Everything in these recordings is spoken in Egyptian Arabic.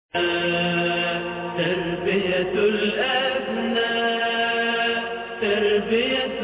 تربية الأبناء تربية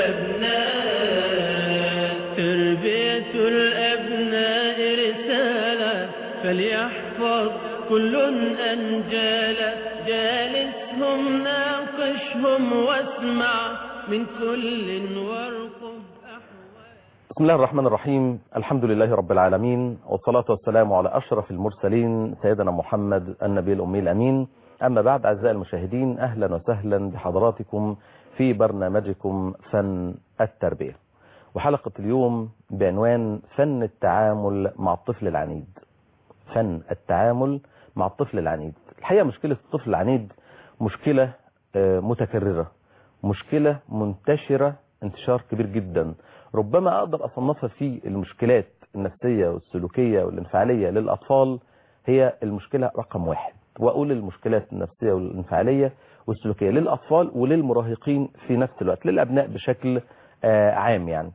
الأبناء تربية الأبناء رسالة فليحفظ كل أنجالا جالسهم ناقشهم واسمع من كل وارقب بسم الله الرحمن الرحيم الحمد لله رب العالمين والصلاة والسلام على أشرف المرسلين سيدنا محمد النبي الأمي الأمين أما بعد أعزائي المشاهدين أهلا وسهلا بحضراتكم في برنامجكم فن التربية وحلقة اليوم بعنوان فن التعامل مع الطفل العنيد فن التعامل مع الطفل العنيد الحقيقة مشكلة الطفل العنيد مشكلة متكررة مشكلة منتشرة انتشار كبير جدا ربما أقدر أصنفها في المشكلات النفسية والسلوكية والانفعالية للأطفال هي المشكلة رقم واحد وأقول المشكلات النفسية والانفعالية والسلوكية للأطفال وللمراهقين في نفس الوقت للأبناء بشكل عام يعني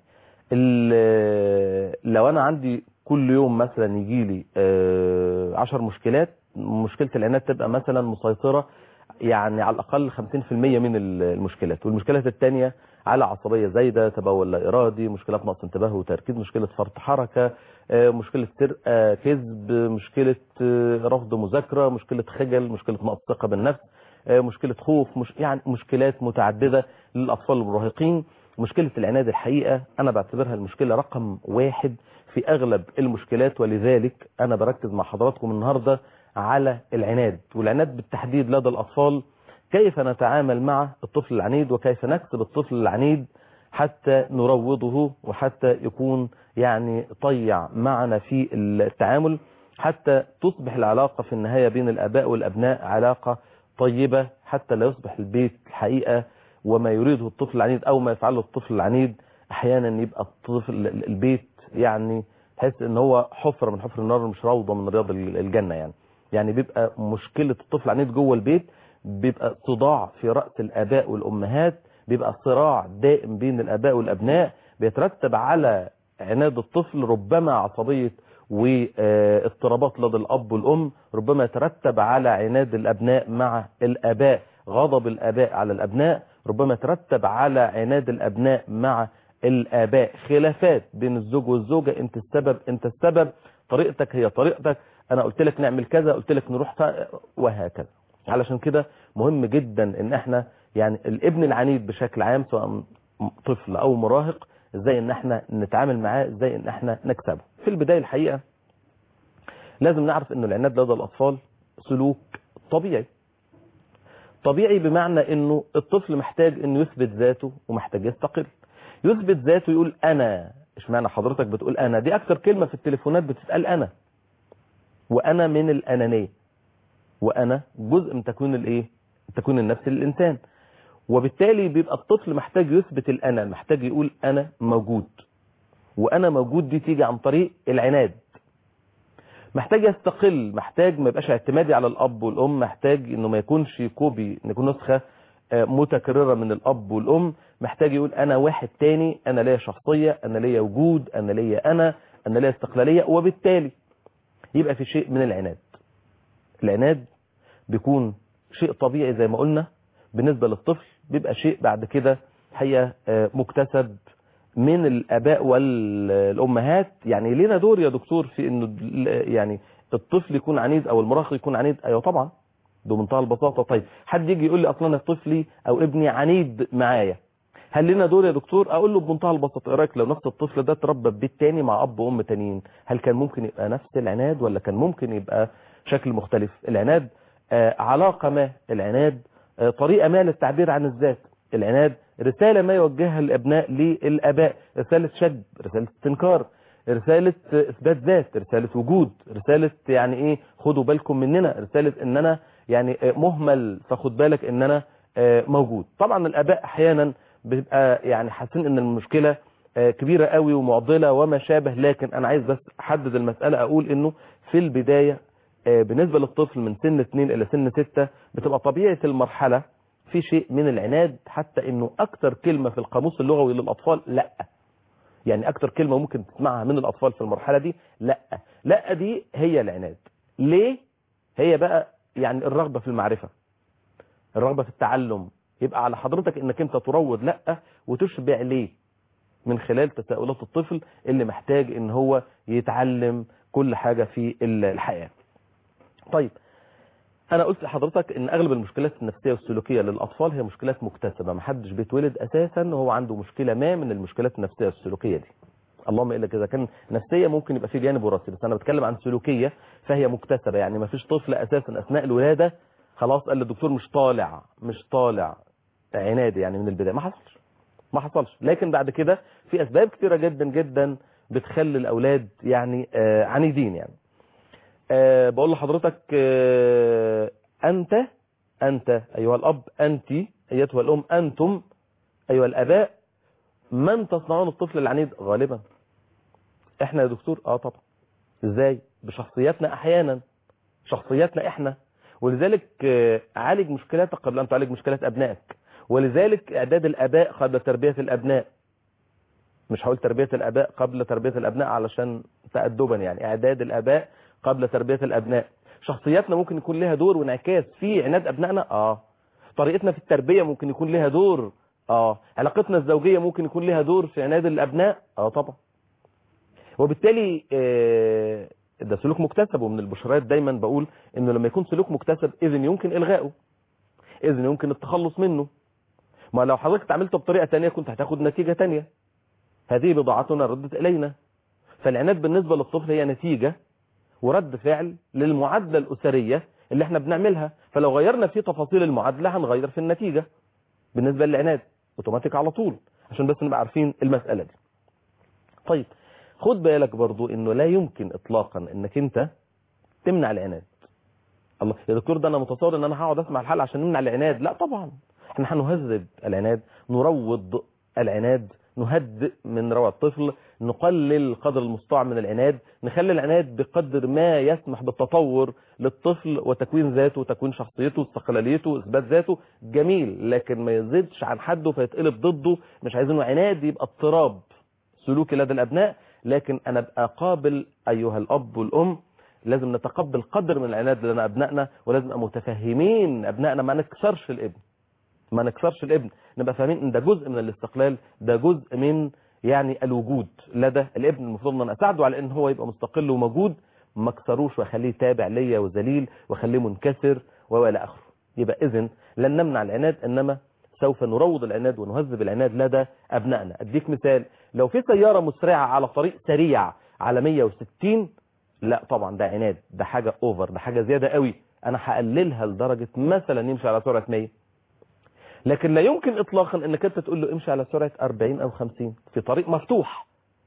لو أنا عندي كل يوم مثلا يجي لي عشر مشكلات مشكلة العناد تبقى مثلا مسيطرة يعني على الأقل 50% من المشكلات والمشكلات الثانية على عصبية زايدة تبول لا إرادي مشكلات نقص انتباه وتركيز مشكلة فرط حركة مشكلة سرقة كذب مشكلة رفض مذاكرة مشكلة خجل مشكلة نقص ثقة بالنفس مشكلة خوف مش يعني مشكلات متعددة للأطفال المراهقين مشكلة العناد الحقيقة أنا بعتبرها المشكلة رقم واحد في أغلب المشكلات ولذلك أنا بركز مع حضراتكم النهاردة على العناد والعناد بالتحديد لدى الأطفال كيف نتعامل مع الطفل العنيد وكيف نكسب الطفل العنيد حتى نروضه وحتى يكون يعني طيع معنا في التعامل حتى تصبح العلاقة في النهاية بين الأباء والأبناء علاقة طيبة حتى لا يصبح البيت الحقيقة وما يريده الطفل العنيد أو ما يفعله الطفل العنيد أحيانا يبقى الطفل البيت يعني تحس ان هو حفرة من حفر النار مش روضة من رياض الجنة يعني يعني بيبقى مشكلة الطفل العنيد جوه البيت بيبقى صداع في رأس الآباء والأمهات بيبقى صراع دائم بين الآباء والأبناء بيترتب على عناد الطفل ربما عصبية واضطرابات لدى الأب والأم ربما يترتب على عناد الأبناء مع الآباء غضب الآباء على الأبناء ربما يترتب على عناد الأبناء مع الآباء خلافات بين الزوج والزوجة انت السبب انت السبب طريقتك هي طريقتك انا قلت لك نعمل كذا قلت لك نروح وهكذا علشان كده مهم جدا ان احنا يعني الابن العنيد بشكل عام سواء طفل او مراهق ازاي ان احنا نتعامل معاه ازاي ان احنا نكسبه في البداية الحقيقة لازم نعرف ان العناد لدى الاطفال سلوك طبيعي طبيعي بمعنى انه الطفل محتاج انه يثبت ذاته ومحتاج يستقل يثبت ذاته يقول انا اشمعنى حضرتك بتقول انا دي اكتر كلمة في التليفونات بتتقال انا وانا من الانانية وانا جزء من تكوين الايه تكوين النفس للانسان وبالتالي بيبقى الطفل محتاج يثبت الانا محتاج يقول انا موجود وانا موجود دي تيجي عن طريق العناد محتاج يستقل محتاج ما يبقاش اعتمادي على الاب والام محتاج انه ما يكونش كوبي ان يكون نسخه متكررة من الأب والأم محتاج يقول أنا واحد تاني أنا ليا شخصية أنا ليا وجود أنا ليا أنا أنا ليا استقلالية وبالتالي يبقى في شيء من العناد العناد بيكون شيء طبيعي زي ما قلنا بالنسبة للطفل بيبقى شيء بعد كده هي مكتسب من الآباء والأمهات يعني لينا دور يا دكتور في أنه يعني الطفل يكون عنيد أو المراهق يكون عنيد أيوة طبعا بمنتهى البساطة طيب حد يجي يقول لي اصلا طفلي او ابني عنيد معايا هل لنا دور يا دكتور اقول له بمنتهى البساطه ايه رايك لو نفس الطفل ده اتربى في بيت تاني مع اب وام تانيين هل كان ممكن يبقى نفس العناد ولا كان ممكن يبقى شكل مختلف العناد آه علاقه ما العناد آه طريقه ما للتعبير عن الذات العناد رساله ما يوجهها الابناء للاباء رساله شد رساله استنكار رسالة اثبات ذات رسالة وجود رسالة يعني ايه خدوا بالكم مننا رسالة ان انا يعني مهمل فخد بالك ان انا موجود طبعا الاباء احيانا بيبقى يعني حاسين ان المشكلة كبيرة قوي ومعضلة وما شابه لكن انا عايز بس احدد المسألة اقول انه في البداية بالنسبة للطفل من سن 2 الى سن 6 بتبقى طبيعة المرحلة في شيء من العناد حتى انه اكتر كلمة في القاموس اللغوي للاطفال لا يعني اكتر كلمة ممكن تسمعها من الاطفال في المرحلة دي لا لا دي هي العناد ليه هي بقى يعني الرغبة في المعرفة الرغبة في التعلم يبقى على حضرتك انك انت تروض لا وتشبع ليه من خلال تساؤلات الطفل اللي محتاج ان هو يتعلم كل حاجة في الحياة طيب انا قلت لحضرتك ان اغلب المشكلات النفسية والسلوكية للاطفال هي مشكلات مكتسبة محدش بيتولد اساسا وهو عنده مشكلة ما من المشكلات النفسية والسلوكية دي اللهم الا اذا كان نفسيه ممكن يبقى في جانب وراثي بس انا بتكلم عن سلوكيه فهي مكتسبه يعني ما فيش طفل اساسا اثناء الولاده خلاص قال للدكتور مش طالع مش طالع عنادي يعني من البدايه ما حصلش ما حصلش لكن بعد كده في اسباب كثيره جدا جدا بتخلي الاولاد يعني آه عنيدين يعني آه بقول لحضرتك آه انت انت ايها الاب انت ايتها الام انتم ايها الاباء من تصنعون الطفل العنيد غالبا احنا يا دكتور اه طبعا ازاي بشخصياتنا احيانا شخصياتنا احنا ولذلك آه، عالج مشكلاتك قبل ان تعالج مشكلات ابنائك ولذلك اعداد الاباء قبل تربية الابناء مش هقول تربية الاباء قبل تربية الابناء علشان تأدبا يعني اعداد الاباء قبل تربية الابناء شخصياتنا ممكن يكون لها دور وانعكاس في عناد ابنائنا اه طريقتنا في التربية ممكن يكون لها دور اه علاقتنا الزوجية ممكن يكون لها دور في عناد الابناء اه طبعا وبالتالي آه، ده سلوك مكتسب ومن البشرات دايما بقول انه لما يكون سلوك مكتسب اذن يمكن الغائه اذن يمكن التخلص منه ما لو حضرتك تعملته بطريقة تانية كنت هتاخد نتيجة تانية هذه بضاعتنا ردت الينا فالعناد بالنسبة للطفل هي نتيجة ورد فعل للمعادلة الأسرية اللي احنا بنعملها فلو غيرنا في تفاصيل المعادلة هنغير في النتيجة بالنسبة للعناد اوتوماتيك على طول عشان بس نبقى عارفين المسألة دي طيب خد بالك برضو انه لا يمكن اطلاقا انك انت تمنع العناد الله يا دكتور ده انا متصور ان انا هقعد اسمع الحلقه عشان نمنع العناد لا طبعا احنا هنهذب العناد نروض العناد نهدئ من روع الطفل نقلل قدر المستطاع من العناد نخلي العناد بقدر ما يسمح بالتطور للطفل وتكوين ذاته وتكوين شخصيته استقلاليته اثبات ذاته جميل لكن ما يزيدش عن حده فيتقلب ضده مش عايزينه عناد يبقى اضطراب سلوكي لدى الابناء لكن انا ابقى قابل ايها الاب والام لازم نتقبل قدر من العناد لنا ابنائنا ولازم نبقى متفهمين ابنائنا ما نكسرش الابن ما نكسرش الابن نبقى فاهمين ان ده جزء من الاستقلال ده جزء من يعني الوجود لدى الابن المفروض ان انا اساعده على ان هو يبقى مستقل وموجود ما اكسروش واخليه تابع ليا وذليل واخليه منكسر والى اخره يبقى اذن لن نمنع العناد انما سوف نروض العناد ونهذب العناد لدى ابنائنا اديك مثال لو في سياره مسرعه على طريق سريع على 160 لا طبعا ده عناد ده حاجه اوفر ده حاجه زياده قوي انا هقللها لدرجه مثلا يمشي على سرعه 100 لكن لا يمكن اطلاقا انك انت تقول له امشي على سرعه 40 او 50 في طريق مفتوح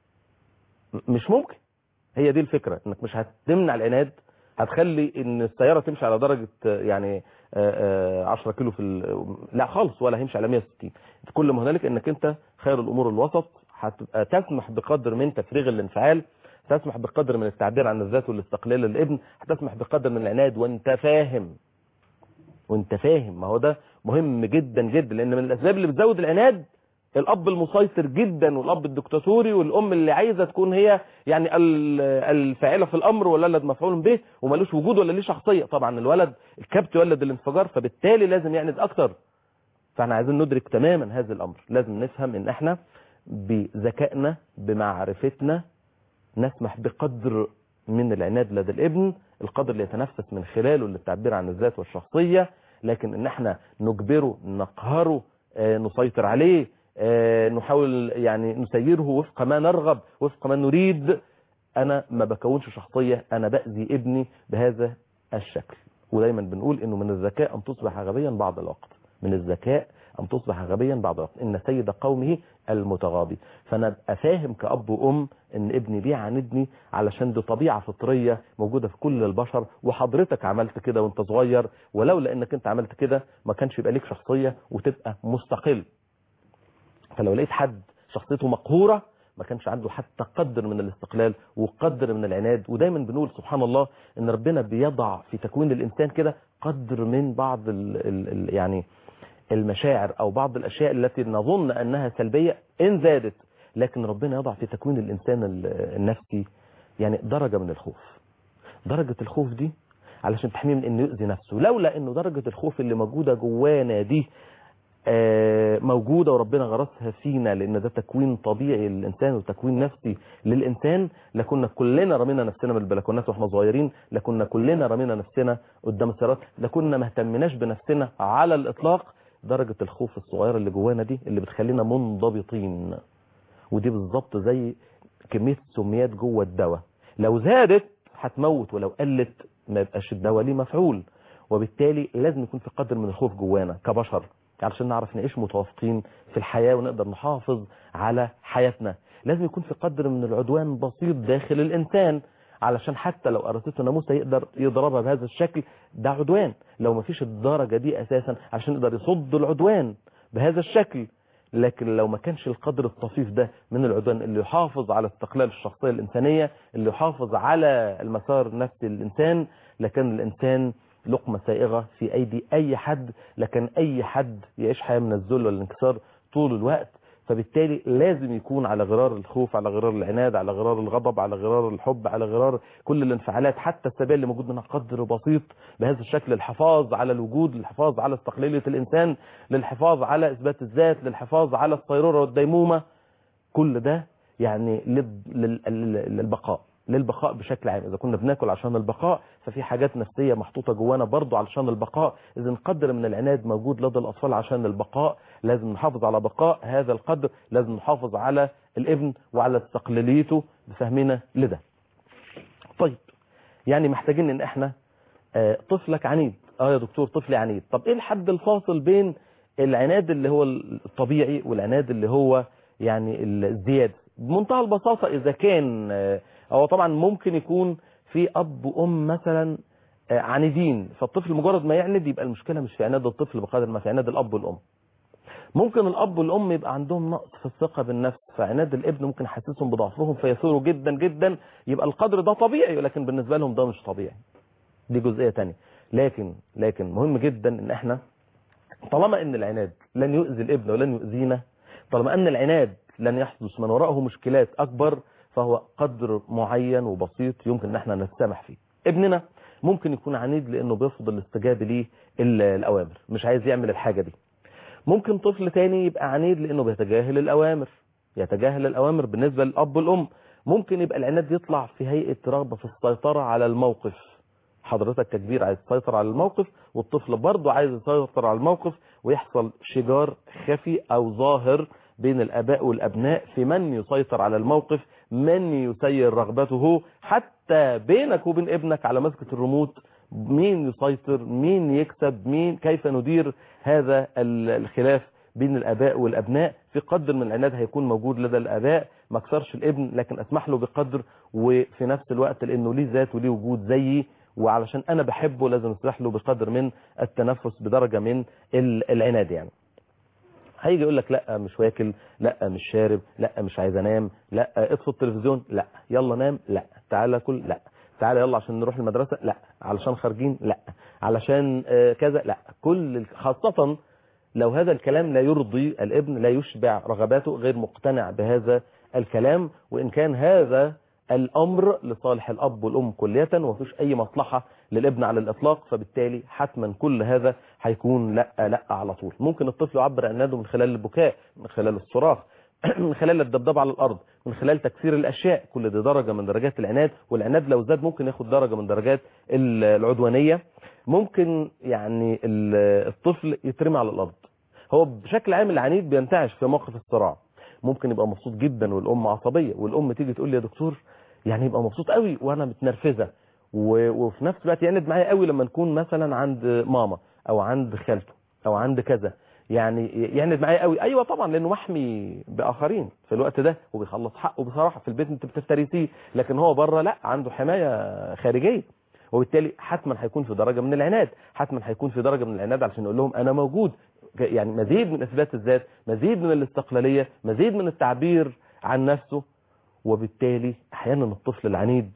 م- مش ممكن هي دي الفكره انك مش هتمنع العناد هتخلي ان السياره تمشي على درجه آه، يعني آه، آه، 10 كيلو في ال- لا خالص ولا هيمشي على 160 كل ما هنالك انك انت خير الامور الوسط هتبقى تسمح بقدر من تفريغ الانفعال تسمح بقدر من التعبير عن الذات والاستقلال للابن هتسمح بقدر من العناد وانت فاهم وانت فاهم ما هو ده مهم جدا جدا لان من الاسباب اللي بتزود العناد الاب المسيطر جدا والاب الدكتاتوري والام اللي عايزه تكون هي يعني ال- الفاعله في الامر والولد مفعول به ومالوش وجود ولا ليه شخصيه طبعا الولد الكبت يولد الانفجار فبالتالي لازم يعند اكتر فاحنا عايزين ندرك تماما هذا الامر لازم نفهم ان احنا بذكائنا بمعرفتنا نسمح بقدر من العناد لدى الابن القدر اللي يتنفس من خلاله للتعبير عن الذات والشخصية لكن ان احنا نجبره نقهره آه، نسيطر عليه آه، نحاول يعني نسيره وفق ما نرغب وفق ما نريد انا ما بكونش شخصية انا بأذي ابني بهذا الشكل ودايما بنقول انه من الذكاء ان تصبح غبيا بعض الوقت من الذكاء ان تصبح غبيا بعض الوقت ان سيد قومه المتغاضي فانا ابقى فاهم كاب وام ان ابني بيعاندني علشان دي طبيعه فطريه موجوده في كل البشر وحضرتك عملت كده وانت صغير ولولا انك انت عملت كده ما كانش يبقى ليك شخصيه وتبقى مستقل فلو لقيت حد شخصيته مقهوره ما كانش عنده حتى قدر من الاستقلال وقدر من العناد ودايما بنقول سبحان الله ان ربنا بيضع في تكوين الانسان كده قدر من بعض ال ال ال يعني المشاعر او بعض الاشياء التي نظن انها سلبية ان زادت لكن ربنا يضع في تكوين الانسان ال- النفسي يعني درجة من الخوف درجة الخوف دي علشان تحميه من انه يؤذي نفسه لولا انه درجة الخوف اللي موجودة جوانا دي آه، موجودة وربنا غرسها فينا لان ده تكوين طبيعي للانسان وتكوين نفسي للانسان لكنا كلنا رمينا نفسنا من البلكونات واحنا صغيرين لكنا كلنا رمينا نفسنا قدام السيارات لكنا ما اهتمناش بنفسنا على الاطلاق درجة الخوف الصغيرة اللي جوانا دي اللي بتخلينا منضبطين ودي بالظبط زي كمية السميات جوه الدواء لو زادت هتموت ولو قلت ما يبقاش الدواء ليه مفعول وبالتالي لازم يكون في قدر من الخوف جوانا كبشر علشان نعرف نعيش متوافقين في الحياة ونقدر نحافظ على حياتنا لازم يكون في قدر من العدوان بسيط داخل الإنسان علشان حتى لو أرسلت ناموسة يقدر يضربها بهذا الشكل ده عدوان لو ما فيش الدرجة دي أساسا علشان يقدر يصد العدوان بهذا الشكل لكن لو ما كانش القدر الطفيف ده من العدوان اللي يحافظ على استقلال الشخصية الإنسانية اللي يحافظ على المسار النفسي للإنسان لكن الإنسان لقمة سائغة في أيدي أي حد لكن أي حد يعيش حياة من الذل والانكسار طول الوقت فبالتالي لازم يكون على غرار الخوف على غرار العناد على غرار الغضب على غرار الحب على غرار كل الانفعالات حتى السبيل اللي موجود منها قدر بسيط بهذا الشكل الحفاظ على الوجود للحفاظ على استقلالية الإنسان للحفاظ على إثبات الذات للحفاظ على الصيرورة والديمومة كل ده يعني لل- لل- لل- للبقاء للبقاء بشكل عام إذا كنا بناكل عشان البقاء ففي حاجات نفسية محطوطة جوانا برضو علشان البقاء إذا قدر من العناد موجود لدى الأطفال عشان البقاء لازم نحافظ على بقاء هذا القدر لازم نحافظ على الابن وعلى استقلاليته بفهمنا لده طيب يعني محتاجين ان احنا آه، طفلك عنيد اه يا دكتور طفلي عنيد طب ايه الحد الفاصل بين العناد اللي هو الطبيعي والعناد اللي هو يعني الزيادة بمنتهى البساطة اذا كان آه، هو طبعا ممكن يكون في اب وام مثلا آه، عنيدين فالطفل مجرد ما يعند يبقى المشكلة مش في عناد الطفل بقدر ما في عناد الاب والام ممكن الاب والام يبقى عندهم نقص في الثقه بالنفس فعناد الابن ممكن يحسسهم بضعفهم فيثوروا جدا جدا يبقى القدر ده طبيعي ولكن بالنسبه لهم ده مش طبيعي دي جزئيه تانية لكن لكن مهم جدا ان احنا طالما ان العناد لن يؤذي الابن ولن يؤذينا طالما ان العناد لن يحدث من وراءه مشكلات اكبر فهو قدر معين وبسيط يمكن ان احنا نسامح فيه ابننا ممكن يكون عنيد لانه بيرفض الاستجابه ليه الاوامر مش عايز يعمل الحاجه دي ممكن طفل تاني يبقى عنيد لانه بيتجاهل الاوامر يتجاهل الاوامر بالنسبه للاب والام ممكن يبقى العناد يطلع في هيئه رغبه في السيطره على الموقف حضرتك ككبير عايز تسيطر على الموقف والطفل برضه عايز يسيطر على الموقف ويحصل شجار خفي او ظاهر بين الاباء والابناء في من يسيطر على الموقف من يسير رغبته حتى بينك وبين ابنك على مسكة الريموت مين يسيطر مين يكسب مين كيف ندير هذا الخلاف بين الاباء والابناء في قدر من العناد هيكون موجود لدى الاباء ما اكسرش الابن لكن اسمح له بقدر وفي نفس الوقت لانه ليه ذات وليه وجود زيي وعلشان انا بحبه لازم اسمح له بقدر من التنفس بدرجة من العناد يعني هيجي يقول لك لا مش واكل لا مش شارب لا مش عايز انام لا اطفي التلفزيون لا يلا نام لا تعالى كل لا تعالى يلا عشان نروح المدرسة لا علشان خارجين لا علشان كذا لا كل خاصة لو هذا الكلام لا يرضي الابن لا يشبع رغباته غير مقتنع بهذا الكلام وإن كان هذا الأمر لصالح الأب والأم كلية ومفيش أي مصلحة للابن على الإطلاق فبالتالي حتما كل هذا هيكون لا لا على طول ممكن الطفل يعبر عناده من خلال البكاء من خلال الصراخ من خلال الدبدب على الأرض من خلال تكسير الأشياء كل دي درجة من درجات العناد والعناد لو زاد ممكن ياخد درجة من درجات العدوانية ممكن يعني الطفل يترمي على الأرض هو بشكل عام العنيد بينتعش في موقف الصراع ممكن يبقى مبسوط جدا والأم عصبية والأم تيجي تقول لي يا دكتور يعني يبقى مبسوط قوي وأنا متنرفزة وفي نفس الوقت يعند معايا قوي لما نكون مثلا عند ماما أو عند خالته أو عند كذا يعني يعند معايا قوي ايوه طبعا لانه محمي باخرين في الوقت ده وبيخلص حقه بصراحه في البيت انت بتفترسيه لكن هو بره لا عنده حمايه خارجيه وبالتالي حتما هيكون في درجه من العناد حتما هيكون في درجه من العناد علشان يقول لهم انا موجود يعني مزيد من اثبات الذات مزيد من الاستقلاليه مزيد من التعبير عن نفسه وبالتالي احيانا الطفل العنيد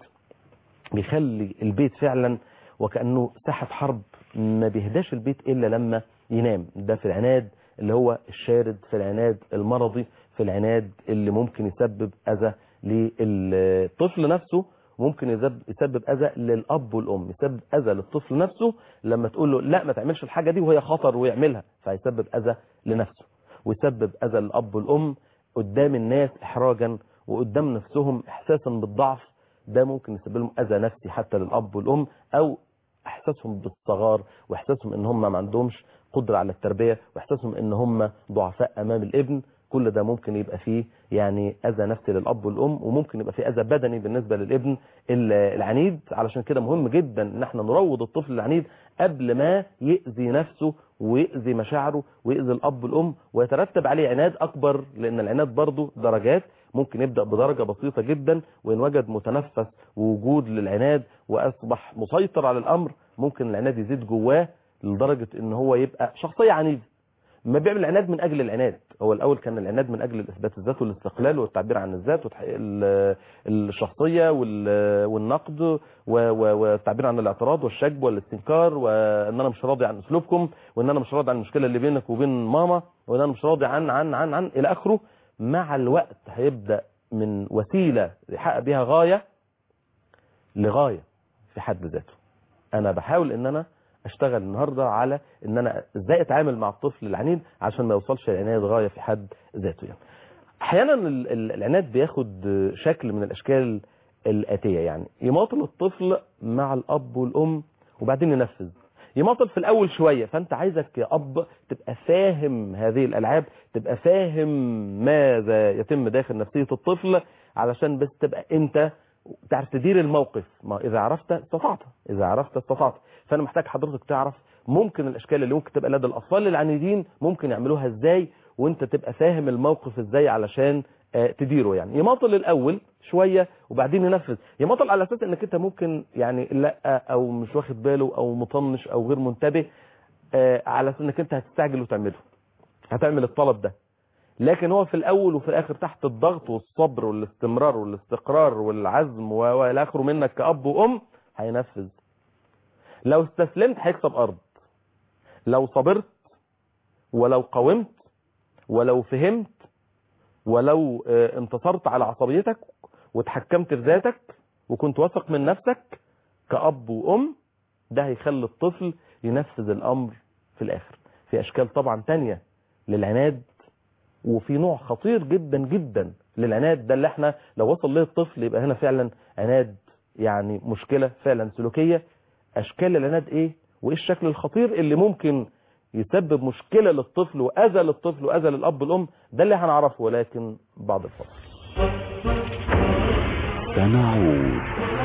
بيخلي البيت فعلا وكانه ساحه حرب ما بيهداش البيت الا لما ينام ده في العناد اللي هو الشارد في العناد المرضي في العناد اللي ممكن يسبب اذى للطفل نفسه ممكن يسبب, يسبب اذى للاب والام يسبب اذى للطفل نفسه لما تقول له لا ما تعملش الحاجه دي وهي خطر ويعملها فهيسبب اذى لنفسه ويسبب اذى للاب والام قدام الناس احراجا وقدام نفسهم احساسا بالضعف ده ممكن يسبب لهم اذى نفسي حتى للاب والام او احساسهم بالصغار واحساسهم ان هم ما عندهمش قدره على التربيه واحساسهم ان هم ضعفاء امام الابن كل ده ممكن يبقى فيه يعني اذى نفسي للاب والام وممكن يبقى فيه اذى بدني بالنسبه للابن العنيد علشان كده مهم جدا ان احنا نروض الطفل العنيد قبل ما يأذي نفسه ويأذي مشاعره ويأذي الاب والام ويترتب عليه عناد اكبر لان العناد برضه درجات ممكن يبدأ بدرجة بسيطة جدا وإن وجد متنفس ووجود للعناد وأصبح مسيطر على الأمر ممكن العناد يزيد جواه لدرجة إن هو يبقى شخصية عنيدة ما بيعمل العناد من أجل العناد هو الأول كان العناد من أجل إثبات الذات والاستقلال والتعبير عن الذات وتحقيق الشخصية والنقد والتعبير عن الاعتراض والشجب والاستنكار وإن أنا مش راضي عن أسلوبكم وإن أنا مش راضي عن المشكلة اللي بينك وبين ماما وإن أنا مش راضي عن عن عن عن إلى آخره مع الوقت هيبدأ من وسيلة يحقق بها غاية لغاية في حد ذاته انا بحاول ان انا اشتغل النهاردة على ان انا ازاي اتعامل مع الطفل العنيد عشان ما يوصلش العناد غاية في حد ذاته يعني احيانا العناد بياخد شكل من الاشكال الاتية يعني يماطل الطفل مع الاب والام وبعدين ينفذ يماطل في الاول شوية فانت عايزك يا اب تبقى فاهم هذه الالعاب تبقى فاهم ماذا يتم داخل نفسية الطفل علشان بس تبقى انت تعرف تدير الموقف ما اذا عرفت استطعت اذا عرفت استطعت فانا محتاج حضرتك تعرف ممكن الاشكال اللي ممكن تبقى لدى الاطفال العنيدين ممكن يعملوها ازاي وانت تبقى فاهم الموقف ازاي علشان تديره يعني يماطل الاول شوية وبعدين ينفذ يماطل على اساس انك انت ممكن يعني لا او مش واخد باله او مطنش او غير منتبه على اساس انك انت هتستعجل وتعمله هتعمل الطلب ده لكن هو في الاول وفي الاخر تحت الضغط والصبر والاستمرار والاستقرار والعزم والى اخره منك كاب وام هينفذ لو استسلمت هيكسب ارض لو صبرت ولو قاومت ولو فهمت ولو انتصرت على عصبيتك وتحكمت في ذاتك وكنت واثق من نفسك كأب وأم ده هيخلي الطفل ينفذ الأمر في الآخر في أشكال طبعا تانية للعناد وفي نوع خطير جدا جدا للعناد ده اللي احنا لو وصل له الطفل يبقى هنا فعلا عناد يعني مشكلة فعلا سلوكية أشكال العناد إيه وإيه الشكل الخطير اللي ممكن يسبب مشكلة للطفل وأذى للطفل وأذى للأب والأم ده اللي هنعرفه ولكن بعد الفصل سنعود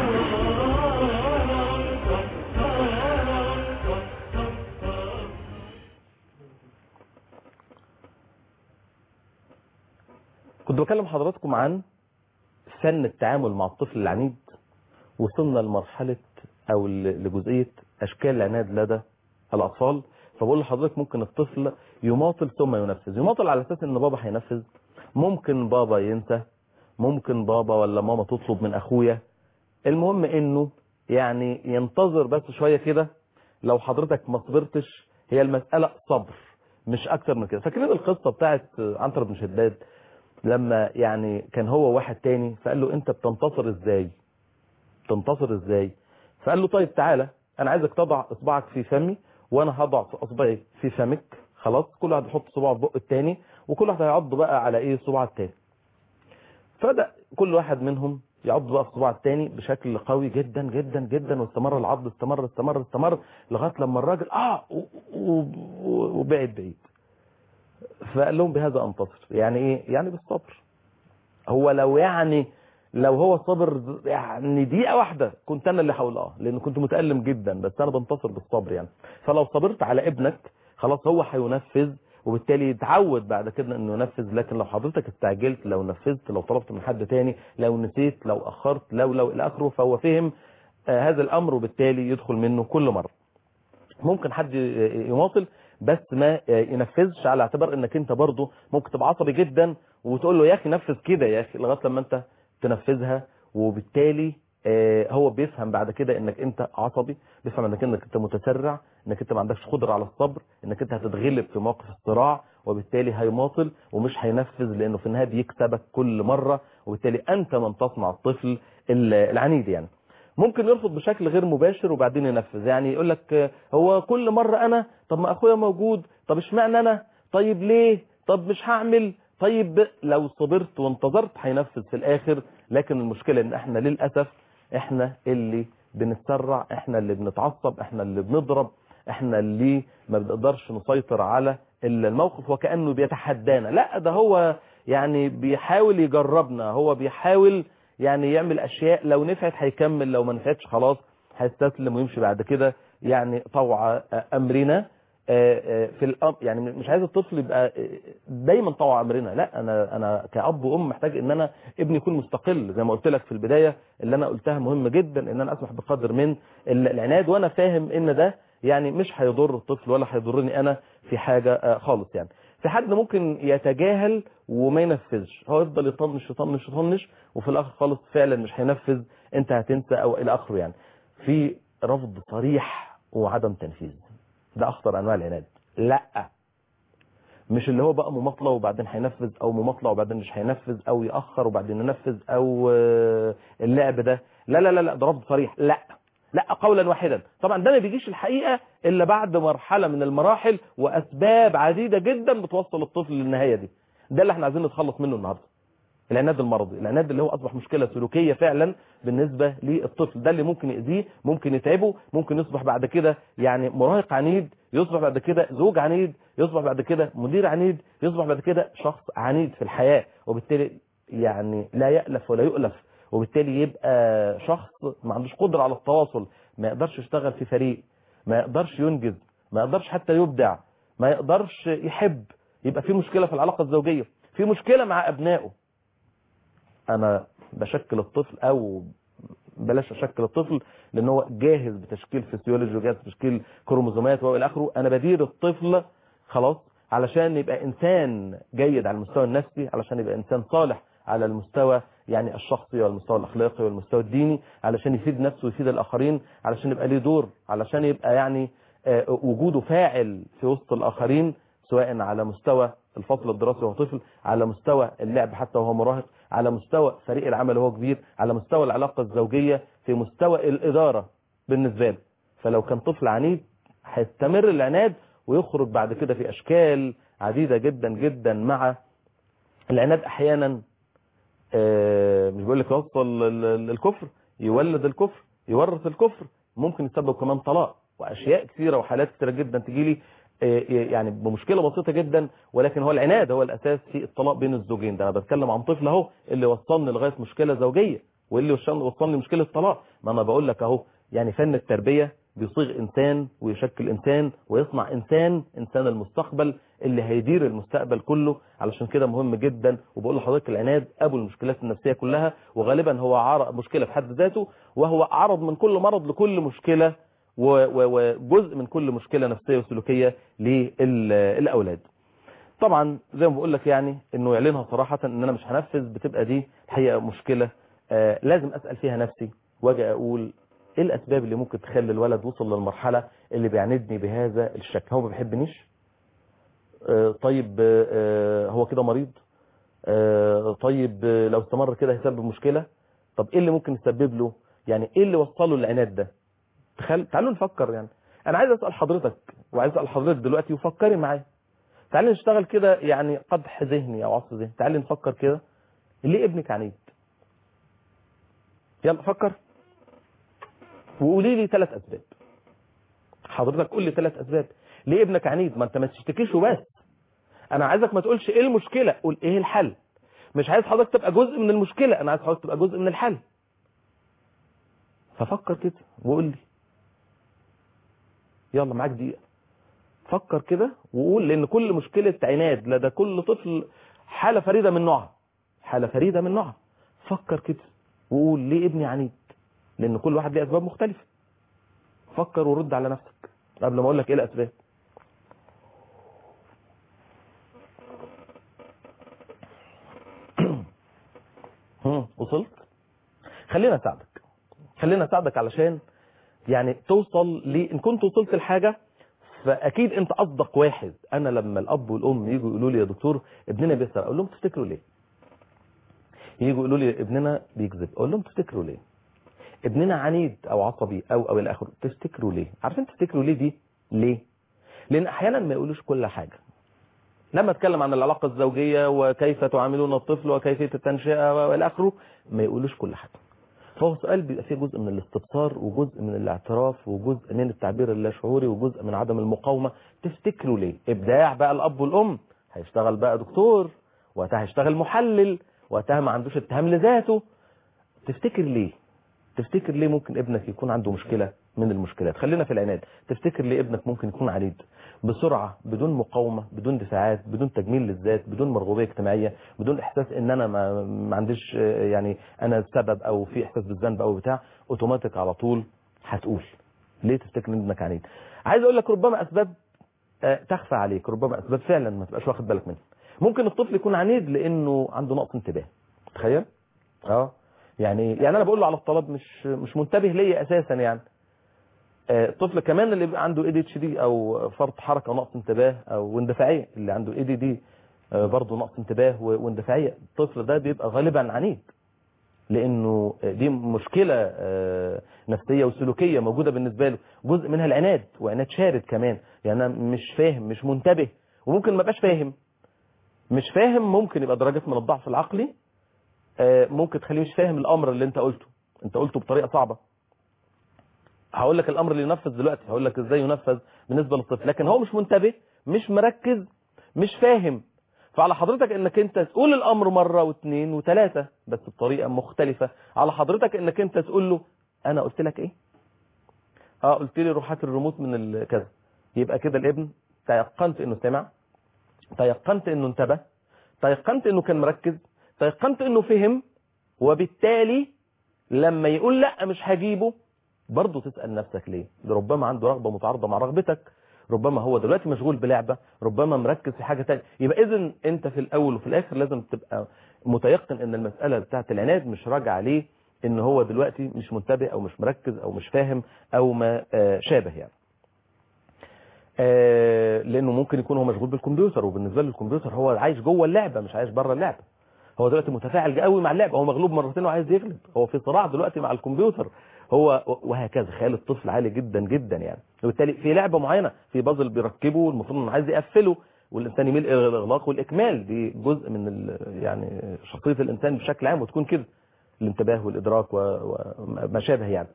كنت بكلم حضراتكم عن فن التعامل مع الطفل العنيد وصلنا لمرحلة أو لجزئية أشكال العناد لدى الأطفال فبقول لحضرتك ممكن الطفل يماطل ثم ينفذ يماطل على اساس ان بابا هينفذ ممكن بابا ينسى ممكن بابا ولا ماما تطلب من اخويا المهم انه يعني ينتظر بس شوية كده لو حضرتك ما صبرتش هي المسألة صبر مش اكتر من كده فاكرين القصة بتاعت عنتر بن شداد لما يعني كان هو واحد تاني فقال له انت بتنتصر ازاي تنتصر ازاي فقال له طيب تعالى انا عايزك تضع اصبعك في فمي وانا هضع اصبعي في فمك خلاص كل واحد يحط صباعه في بق التاني وكل واحد هيعض بقى على ايه صباع التاني فبدا كل واحد منهم يعض بقى في صباع التاني بشكل قوي جدا جدا جدا واستمر العض استمر استمر استمر لغايه لما الراجل اه وبعد بعيد فقال لهم بهذا انتصر يعني ايه يعني بالصبر هو لو يعني لو هو صبر يعني دقيقة واحدة كنت أنا اللي هقول اه لأن كنت متألم جدا بس أنا بنتصر بالصبر يعني فلو صبرت على ابنك خلاص هو هينفذ وبالتالي يتعود بعد كده انه ينفذ لكن لو حضرتك استعجلت لو نفذت لو طلبت من حد تاني لو نسيت لو اخرت لو لو الى اخره فهو فهم آه هذا الامر وبالتالي يدخل منه كل مرة ممكن حد يماطل بس ما ينفذش على اعتبار انك انت برضه ممكن تبقى عصبي جدا وتقول له يا اخي نفذ كده يا اخي لغايه لما انت تنفذها وبالتالي هو بيفهم بعد كده انك انت عصبي بيفهم انك انك انت متسرع انك انت ما عندكش قدره على الصبر انك انت هتتغلب في موقف الصراع وبالتالي هيماطل ومش هينفذ لانه في النهايه بيكسبك كل مره وبالتالي انت من تصنع الطفل العنيد يعني ممكن يرفض بشكل غير مباشر وبعدين ينفذ يعني يقول لك هو كل مرة انا طب ما اخويا موجود طب اشمعنى انا طيب ليه طب مش هعمل طيب لو صبرت وانتظرت هينفذ في الاخر لكن المشكلة ان احنا للأسف احنا اللي بنتسرع احنا اللي بنتعصب احنا اللي بنضرب احنا اللي ما بنقدرش نسيطر على الموقف وكأنه بيتحدانا لا ده هو يعني بيحاول يجربنا هو بيحاول يعني يعمل اشياء لو نفعت هيكمل لو ما نفعتش خلاص هيستسلم ويمشي بعد كده يعني طوع امرنا في الأب يعني مش عايز الطفل يبقى دايما طوع امرنا لا انا انا كاب وام محتاج ان انا ابني يكون مستقل زي ما قلت لك في البدايه اللي انا قلتها مهم جدا ان انا اسمح بقدر من العناد وانا فاهم ان ده يعني مش هيضر الطفل ولا هيضرني انا في حاجه خالص يعني في حد ممكن يتجاهل وما ينفذش هو يفضل يطنش يطنش يطنش وفي الاخر خالص فعلا مش هينفذ انت هتنسى او الى اخره يعني في رفض صريح وعدم تنفيذ ده اخطر انواع العناد لا مش اللي هو بقى مماطله وبعدين هينفذ او مماطله وبعدين مش هينفذ او ياخر وبعدين ينفذ او اللعب ده لا لا لا لا ده رفض صريح لا لا قولا واحدا طبعا ده ما بيجيش الحقيقة الا بعد مرحلة من المراحل واسباب عديدة جدا بتوصل الطفل للنهاية دي ده اللي احنا عايزين نتخلص منه النهاردة العناد المرضي العناد اللي هو اصبح مشكلة سلوكية فعلا بالنسبة للطفل ده اللي ممكن يأذيه ممكن يتعبه ممكن يصبح بعد كده يعني مراهق عنيد يصبح بعد كده زوج عنيد يصبح بعد كده مدير عنيد يصبح بعد كده شخص عنيد في الحياة وبالتالي يعني لا يألف ولا يؤلف وبالتالي يبقى شخص ما عندوش قدرة على التواصل ما يقدرش يشتغل في فريق ما يقدرش ينجز ما يقدرش حتى يبدع ما يقدرش يحب يبقى في مشكلة في العلاقة الزوجية في مشكلة مع أبنائه أنا بشكل الطفل أو بلاش أشكل الطفل لأن هو جاهز بتشكيل فسيولوجي وجاهز بتشكيل كروموزومات وإلى آخره أنا بدير الطفل خلاص علشان يبقى إنسان جيد على المستوى النفسي علشان يبقى إنسان صالح على المستوى يعني الشخصي والمستوى الأخلاقي والمستوى الديني علشان يفيد نفسه ويفيد الآخرين علشان يبقى ليه دور علشان يبقى يعني وجوده فاعل في وسط الآخرين سواء على مستوى الفصل الدراسي وهو طفل على مستوى اللعب حتى وهو مراهق على مستوى فريق العمل وهو كبير على مستوى العلاقة الزوجية في مستوى الإدارة بالنسبة له فلو كان طفل عنيد هيستمر العناد ويخرج بعد كده في أشكال عديدة جدا جدا مع العناد أحيانا مش بقول لك يوصل الكفر يولد الكفر يورث الكفر ممكن يسبب كمان طلاق واشياء كثيره وحالات كثيره جدا تجي لي يعني بمشكله بسيطه جدا ولكن هو العناد هو الاساس في الطلاق بين الزوجين ده انا بتكلم عن طفل اهو اللي وصلني لغايه مشكله زوجيه واللي وصلني مشكله طلاق ما انا بقول لك اهو يعني فن التربيه بيصيغ انسان ويشكل انسان ويصنع انسان انسان المستقبل اللي هيدير المستقبل كله علشان كده مهم جدا وبقول لحضرتك العناد ابو المشكلات النفسيه كلها وغالبا هو عرض مشكله في حد ذاته وهو عرض من كل مرض لكل مشكله وجزء من كل مشكله نفسيه وسلوكيه للاولاد طبعا زي ما بقول لك يعني انه يعلنها صراحه ان انا مش هنفذ بتبقى دي الحقيقه مشكله آه لازم اسال فيها نفسي واجي اقول ايه الاسباب اللي ممكن تخلي الولد وصل للمرحله اللي بيعاندني بهذا الشكل هو ما بيحبنيش آه طيب آه هو كده مريض طيب لو استمر كده هيسبب مشكله طب ايه اللي ممكن يسبب له يعني ايه اللي وصله للعناد ده تخل... تعالوا نفكر يعني انا عايز اسال حضرتك وعايز اسال حضرتك دلوقتي وفكري معايا تعالي نشتغل كده يعني قدح ذهني او عصف ذهني تعالي نفكر كده ليه ابنك عنيد يلا فكر وقولي لي ثلاث اسباب حضرتك قول لي ثلاث اسباب ليه ابنك عنيد ما انت ما تشتكيش وبس انا عايزك ما تقولش ايه المشكله قول ايه الحل مش عايز حضرتك تبقى جزء من المشكله انا عايز حضرتك تبقى جزء من الحل ففكر كده وقول لي يلا معاك دقيقه فكر كده وقول لان كل مشكله عناد لدى كل طفل حاله فريده من نوعها حاله فريده من نوعها فكر كده وقول ليه ابني عنيد لان كل واحد ليه اسباب مختلفه فكر ورد على نفسك قبل ما اقول لك ايه الاسباب وصلت خلينا اساعدك خلينا اساعدك علشان يعني توصل ل ان كنت وصلت لحاجه فاكيد انت اصدق واحد انا لما الاب والام يجوا يقولوا لي يا دكتور ابننا بيسرق اقول لهم تفتكروا ليه يجوا يقولوا لي ابننا بيكذب اقول لهم تفتكروا ليه ابننا عنيد او عصبي او او الى اخره تفتكروا ليه عارفين تفتكروا ليه دي ليه لان احيانا ما يقولوش كل حاجه لما اتكلم عن العلاقه الزوجيه وكيف تعاملون الطفل وكيفيه التنشئه والى اخره ما يقولوش كل حاجه فهو سؤال بيبقى فيه جزء من الاستبصار وجزء من الاعتراف وجزء من التعبير اللاشعوري وجزء من عدم المقاومه تفتكروا ليه ابداع بقى الاب والام هيشتغل بقى دكتور وقتها هيشتغل محلل وقتها ما عندوش اتهام لذاته تفتكر ليه تفتكر ليه ممكن ابنك يكون عنده مشكلة من المشكلات خلينا في العناد تفتكر ليه ابنك ممكن يكون عنيد بسرعة بدون مقاومة بدون دفاعات بدون تجميل للذات بدون مرغوبية اجتماعية بدون احساس ان انا ما, ما عنديش آه، يعني انا السبب او في احساس بالذنب او بتاع اوتوماتيك على طول هتقول ليه تفتكر ان ابنك عنيد عايز اقول لك ربما اسباب آه، تخفى عليك ربما اسباب فعلا ما تبقاش واخد بالك منها ممكن الطفل يكون عنيد لانه عنده نقص انتباه تخيل اه يعني يعني انا بقول له على الطلب مش مش منتبه ليا اساسا يعني آه، الطفل كمان اللي بيبقى عنده اي دي اتش دي او فرط حركه ونقص انتباه او اندفاعيه اللي عنده اي دي دي برضه نقص انتباه و- واندفاعيه الطفل ده بيبقى غالبا عنيد لانه دي مشكله آه، نفسيه وسلوكيه موجوده بالنسبه له جزء منها العناد وعناد شارد كمان يعني انا مش فاهم مش منتبه وممكن ما ابقاش فاهم مش فاهم ممكن يبقى درجات من الضعف العقلي آه، ممكن تخليه مش فاهم الامر اللي انت قلته انت قلته بطريقه صعبه هقول لك الامر اللي ينفذ دلوقتي هقول لك ازاي ينفذ بالنسبه للطفل لكن هو مش منتبه مش مركز مش فاهم فعلى حضرتك انك انت تقول الامر مره واثنين وثلاثه بس بطريقه مختلفه على حضرتك انك انت تقول له انا قلت لك ايه اه قلت لي روح هات الريموت من ال- كذا يبقى كده الابن تيقنت انه سمع تيقنت انه انتبه تيقنت انه كان مركز تيقنت انه فهم وبالتالي لما يقول لا مش هجيبه برضه تسأل نفسك ليه ربما عنده رغبة متعارضة مع رغبتك ربما هو دلوقتي مشغول بلعبة ربما مركز في حاجة تانية يبقى اذا انت في الاول وفي الاخر لازم تبقى متيقن ان المسألة بتاعت العناد مش راجعة عليه ان هو دلوقتي مش منتبه او مش مركز او مش فاهم او ما آه، شابه يعني آه، لانه ممكن يكون هو مشغول بالكمبيوتر وبالنسبه له الكمبيوتر هو عايش جوه اللعبه مش عايش بره اللعبه هو دلوقتي متفاعل قوي مع اللعبه هو مغلوب مرتين وعايز يغلب هو في صراع دلوقتي مع الكمبيوتر هو وهكذا خيال الطفل عالي جدا جدا يعني وبالتالي في لعبه معينه في بازل بيركبه المفروض انه عايز يقفله والانسان يميل الى الاغلاق والاكمال دي جزء من ال- يعني شخصيه الانسان بشكل عام وتكون كده الانتباه والادراك و- وما شابه يعني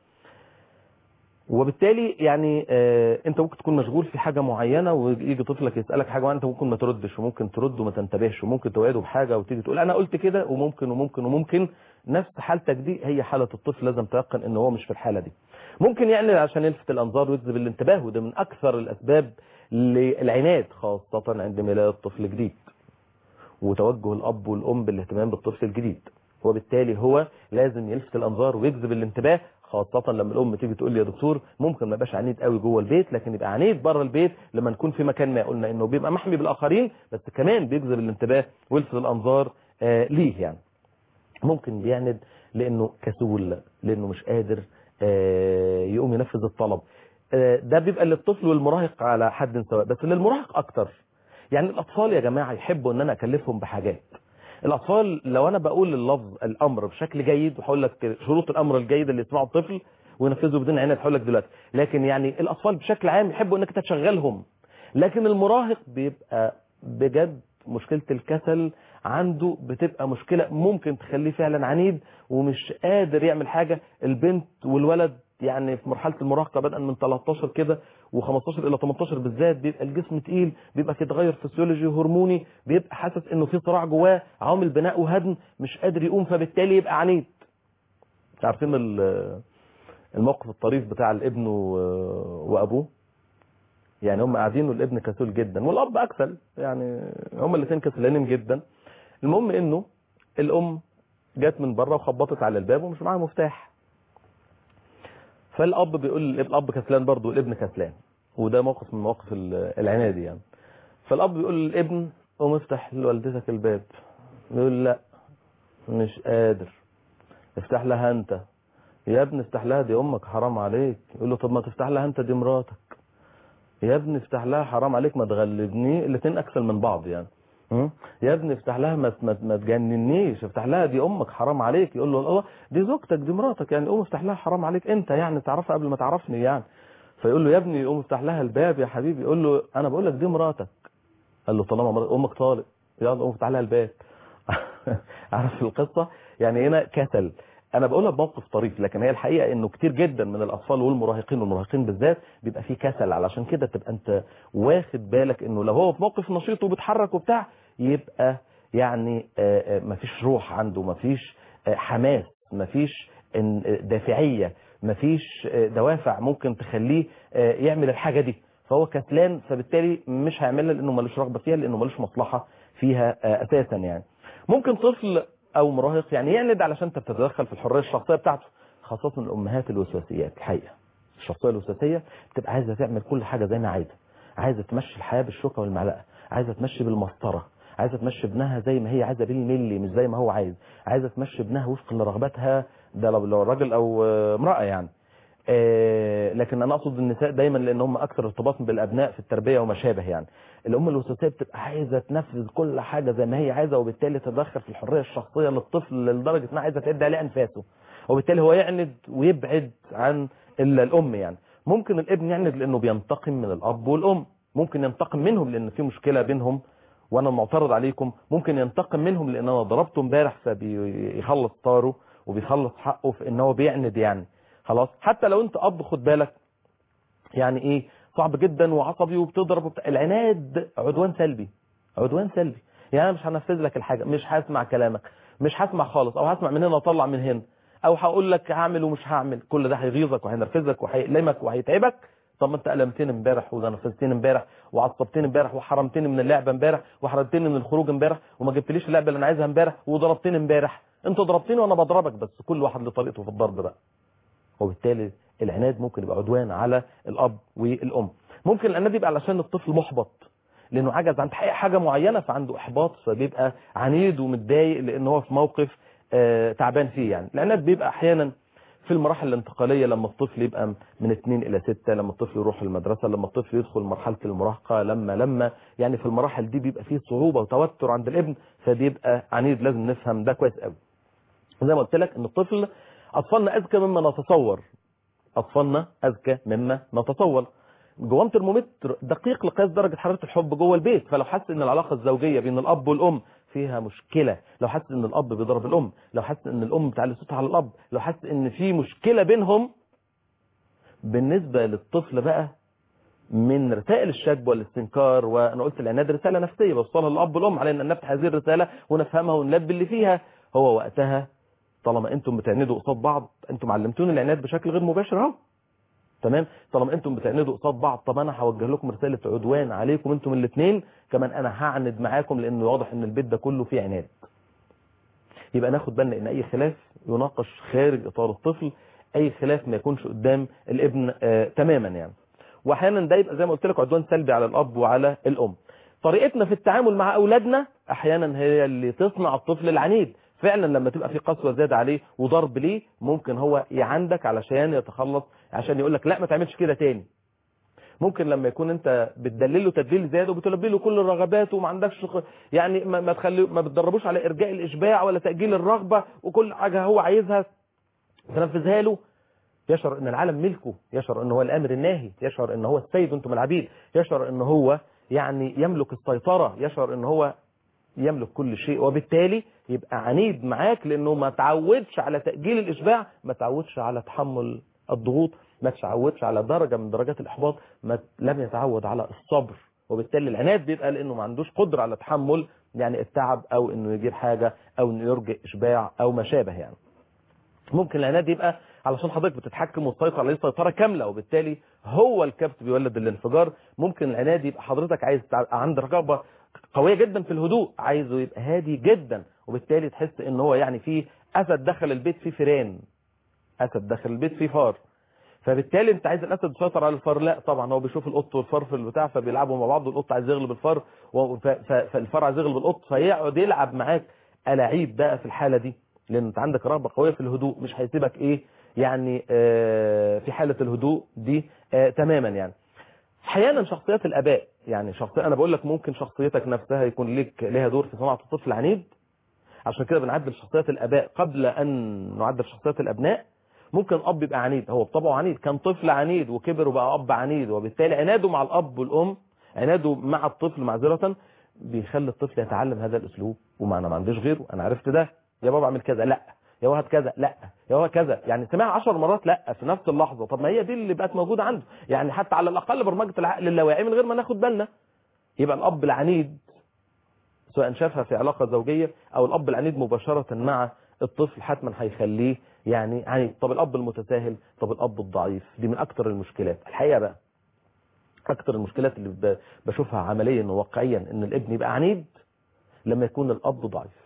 وبالتالي يعني آه انت ممكن تكون مشغول في حاجه معينه ويجي طفلك يسالك حاجه معينه انت ممكن ما تردش وممكن ترد وما تنتبهش وممكن توعده بحاجه وتيجي تقول انا قلت كده وممكن وممكن وممكن نفس حالتك دي هي حاله الطفل لازم تيقن ان هو مش في الحاله دي ممكن يعني عشان يلفت الانظار ويجذب الانتباه وده من اكثر الاسباب للعناد خاصه عند ميلاد الطفل جديد وتوجه الاب والام بالاهتمام بالطفل الجديد وبالتالي هو لازم يلفت الانظار ويجذب الانتباه خاصة لما الام تيجي تقول لي يا دكتور ممكن ما يبقاش عنيد قوي جوه البيت لكن يبقى عنيد بره البيت لما نكون في مكان ما قلنا انه بيبقى محمي بالاخرين بس كمان بيجذب الانتباه ويلفت الانظار آه ليه يعني ممكن بيعند لانه كسول لانه مش قادر آه يقوم ينفذ الطلب آه ده بيبقى للطفل والمراهق على حد سواء بس للمراهق اكتر يعني الاطفال يا جماعه يحبوا ان انا اكلفهم بحاجات الاطفال لو انا بقول اللفظ الامر بشكل جيد وهقول لك شروط الامر الجيد اللي يسمعه الطفل وينفذه بدون عناد هقول لك دلوقتي لكن يعني الاطفال بشكل عام يحبوا انك تشغلهم لكن المراهق بيبقى بجد مشكله الكسل عنده بتبقى مشكله ممكن تخليه فعلا عنيد ومش قادر يعمل حاجه البنت والولد يعني في مرحله المراهقه بدءا من 13 كده و15 الى 18 بالذات بيبقى الجسم تقيل بيبقى في تغير فسيولوجي هرموني بيبقى حاسس انه في صراع جواه عوامل بناء وهدم مش قادر يقوم فبالتالي يبقى عنيد عارفين ال- الموقف الطريف بتاع الابن و- وابوه يعني هم قاعدين والابن كسول جدا والاب اكسل يعني هم الاثنين كسلانين جدا المهم انه الام جت من بره وخبطت على الباب ومش معاها مفتاح فالاب بيقول الاب كسلان برضه والابن كسلان وده موقف من مواقف ال- العنادي يعني فالاب بيقول للابن قوم افتح لوالدتك الباب يقول لا مش قادر افتح لها انت يا ابني افتح لها دي امك حرام عليك يقول له طب ما تفتح لها انت دي مراتك يا ابني افتح لها حرام عليك ما تغلبني الاثنين اكسل من بعض يعني م? يا ابني افتح لها ما ما, ما تجننيش افتح لها دي امك حرام عليك يقول له الله دي زوجتك دي مراتك يعني قوم افتح لها حرام عليك انت يعني تعرفها قبل ما تعرفني يعني فيقول له يا ابني قوم افتح لها الباب يا حبيبي يقول له انا بقول لك دي مراتك قال له طالما مرات امك طالق يلا قوم افتح لها الباب عارف القصه يعني هنا كسل انا بقولها بموقف طريف لكن هي الحقيقه انه كتير جدا من الاطفال والمراهقين والمراهقين بالذات بيبقى فيه كسل علشان كده تبقى انت واخد بالك انه لو هو في موقف نشيط وبيتحرك وبتاع يبقى يعني آه، آه، مفيش روح عنده مفيش آه، حماس مفيش إن- آه، دافعيه مفيش آه، دوافع ممكن تخليه آه، يعمل الحاجه دي فهو كسلان فبالتالي مش هيعملها لانه ملوش رغبه فيها لانه ملوش مصلحه فيها آه، اساسا يعني ممكن طفل او مراهق يعني يعند علشان انت بتتدخل في الحريه الشخصيه بتاعته خاصه الامهات الوسواسيات الحقيقه الشخصيه الوسواسيه بتبقى عايزه تعمل كل حاجه زي ما عايزه عايزه تمشي الحياه بالشوكه والمعلقه عايزه تمشي بالمسطره عايزه تمشي ابنها زي ما هي عايزه بالملي مش زي ما هو عايز عايزه تمشي ابنها وفق لرغباتها ده لو لو راجل او آه، امراه يعني آه، لكن انا اقصد النساء دايما لان هم اكثر ارتباطا بالابناء في التربيه وما شابه يعني الام الوسواسيه بتبقى عايزه تنفذ كل حاجه زي ما هي عايزه وبالتالي تتدخل في الحريه الشخصيه للطفل لدرجه انها عايزه تعد عليه انفاسه وبالتالي هو يعند ويبعد عن الا الام يعني ممكن الابن يعند لانه بينتقم من الاب والام ممكن ينتقم منهم لان في مشكله بينهم وانا معترض عليكم ممكن ينتقم منهم لان انا ضربته امبارح فبيخلص طاره وبيخلص حقه في ان هو بيعند يعني خلاص حتى لو انت اب خد بالك يعني ايه صعب جدا وعصبي وبتضرب وبتاع العناد عدوان سلبي عدوان سلبي يعني انا مش هنفذ لك الحاجه مش هسمع كلامك مش هسمع خالص او هسمع من هنا واطلع من هنا او هقول لك هعمل ومش هعمل كل ده هيغيظك وهينرفزك وهيألمك وهيتعبك طب ما انت ألمتني امبارح ونرفزتني امبارح وعصبتني امبارح وحرمتني من اللعبه امبارح وحرمتني من الخروج امبارح وما جبتليش اللعبه اللي انا عايزها امبارح وضربتني امبارح انت ضربتني وانا بضربك بس كل واحد له طريقته في الضرب بقى وبالتالي العناد ممكن يبقى عدوان على الاب والام ممكن العناد يبقى علشان الطفل محبط لانه عجز عن تحقيق حاجه معينه فعنده احباط فبيبقى عنيد ومتضايق لان هو في موقف آه، تعبان فيه يعني العناد بيبقى احيانا في المراحل الانتقاليه لما الطفل يبقى من 2 الى 6 لما الطفل يروح المدرسه لما الطفل يدخل مرحله المراهقه لما لما يعني في المراحل دي بيبقى فيه صعوبه وتوتر عند الابن فبيبقى عنيد لازم نفهم ده كويس قوي زي ما قلت لك ان الطفل اطفالنا اذكى مما نتصور اطفالنا اذكى مما نتصور جوان ترمومتر دقيق لقياس درجه حراره الحب جوه البيت فلو حس ان العلاقه الزوجيه بين الاب والام فيها مشكله لو حس ان الاب بيضرب الام لو حس ان الام بتعلي صوتها على الاب لو حس ان في مشكله بينهم بالنسبه للطفل بقى من رسائل الشجب والاستنكار وانا قلت العناد رساله نفسيه بوصلها للاب والام علينا ان نفتح هذه الرساله ونفهمها ونلبي اللي فيها هو وقتها طالما انتم بتعندوا قصاد بعض انتم علمتوني العناد بشكل غير مباشر اهو تمام طالما انتم بتعندوا قصاد بعض طب انا هوجه لكم رساله عدوان عليكم انتم الاثنين كمان انا هعند معاكم لانه واضح ان البيت ده كله فيه عناد يبقى ناخد بالنا ان اي خلاف يناقش خارج اطار الطفل اي خلاف ما يكونش قدام الابن آه تماما يعني واحيانا ده يبقى زي ما قلت لك عدوان سلبي على الاب وعلى الام طريقتنا في التعامل مع اولادنا احيانا هي اللي تصنع الطفل العنيد فعلا لما تبقى في قسوه زياده عليه وضرب ليه ممكن هو يعندك علشان يتخلص عشان يقول لك لا ما تعملش كده تاني ممكن لما يكون انت بتدلله تدليل زياده وبتلبي له كل الرغبات وما عندكش خ- يعني ما ما تخلي ما بتدربوش على ارجاء الاشباع ولا تاجيل الرغبه وكل حاجه هو عايزها تنفذها له يشعر ان العالم ملكه يشعر ان هو الامر الناهي يشعر ان هو السيد وانتم العبيد يشعر ان هو يعني يملك السيطره يشعر ان هو يملك كل شيء وبالتالي يبقى عنيد معاك لانه ما تعودش على تاجيل الاشباع ما تعودش على تحمل الضغوط ما تعودش على درجه من درجات الاحباط ما لم يتعود على الصبر وبالتالي العناد بيبقى لانه ما عندوش قدره على تحمل يعني التعب او انه يجيب حاجه او انه يرجع اشباع او ما شابه يعني ممكن العناد يبقى علشان حضرتك بتتحكم وتسيطر عليه سيطره كامله وبالتالي هو الكبت بيولد الانفجار ممكن العناد يبقى حضرتك عايز تبقى عند رغبه قويه جدا في الهدوء عايزه يبقى هادي جدا وبالتالي تحس ان هو يعني في اسد دخل البيت فيه فيران اسد دخل البيت فيه فار فبالتالي انت عايز الاسد يسيطر على الفار لا طبعا هو بيشوف القط والفار في البتاع فبيلعبوا مع بعض والقط عايز يغلب الفار و- ف- ف- فالفار عايز يغلب القط فيقعد يلعب معاك الاعيب بقى في الحاله دي لان انت عندك رغبه قويه في الهدوء مش هيسيبك ايه يعني آه في حاله الهدوء دي آه تماما يعني احيانا شخصيات الاباء يعني شخصيه انا بقول لك ممكن شخصيتك نفسها يكون لك لها دور في صناعه الطفل العنيد عشان كده بنعدل شخصيات الاباء قبل ان نعدل شخصيات الابناء ممكن اب يبقى عنيد هو بطبعه عنيد كان طفل عنيد وكبر وبقى اب عنيد وبالتالي عناده مع الاب والام عناده مع الطفل معذره بيخلي الطفل يتعلم هذا الاسلوب وما انا ما عنديش غيره انا عرفت ده يا بابا اعمل كذا لا يا وهب كذا لا يا وهب كذا يعني سمعها 10 مرات لا في نفس اللحظه طب ما هي دي اللي بقت موجوده عنده يعني حتى على الاقل برمجه العقل اللاواعي من غير ما ناخد بالنا يبقى الاب العنيد سواء شافها في علاقه زوجيه او الاب العنيد مباشره مع الطفل حتما هيخليه يعني عنيد طب الاب المتساهل طب الاب الضعيف دي من اكتر المشكلات الحقيقه بقى اكتر المشكلات اللي ب- بشوفها عمليا وواقعيا ان الابن يبقى عنيد لما يكون الاب ضعيف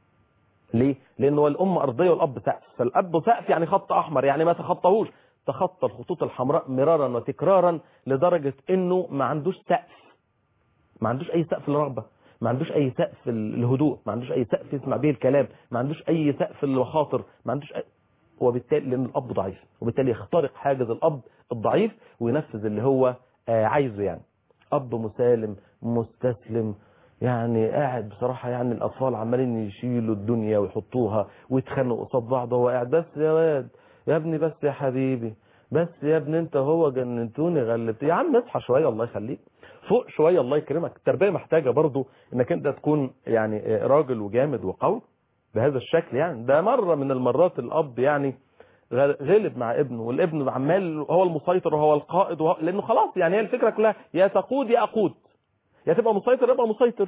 ليه لان هو الام ارضيه والاب سقف فالاب سقف يعني خط احمر يعني ما تخطاهوش تخطى الخطوط الحمراء مرارا وتكرارا لدرجه انه ما عندوش سقف ما عندوش اي سقف للرغبه ما عندوش اي سقف الهدوء ما عندوش اي سقف يسمع به الكلام ما عندوش اي سقف للمخاطر ما عندوش أي... وبالتالي لان الاب ضعيف وبالتالي يخترق حاجز الاب الضعيف وينفذ اللي هو آه، عايزه يعني اب مسالم مستسلم يعني قاعد بصراحة يعني الأطفال عمالين يشيلوا الدنيا ويحطوها ويتخانقوا قصاد بعض وهو قاعد بس يا واد يا ابني بس يا حبيبي بس يا ابني انت هو جننتوني غلبت يا عم اصحى شوية الله يخليك فوق شوية الله يكرمك التربية محتاجة برضو انك انت تكون يعني راجل وجامد وقوي بهذا الشكل يعني ده مرة من المرات الأب يعني غل- غلب مع ابنه والابن عمال هو المسيطر وهو القائد وهو لأنه خلاص يعني هي الفكرة كلها يا تقود يا أقود يا تبقى مسيطر يبقى مسيطر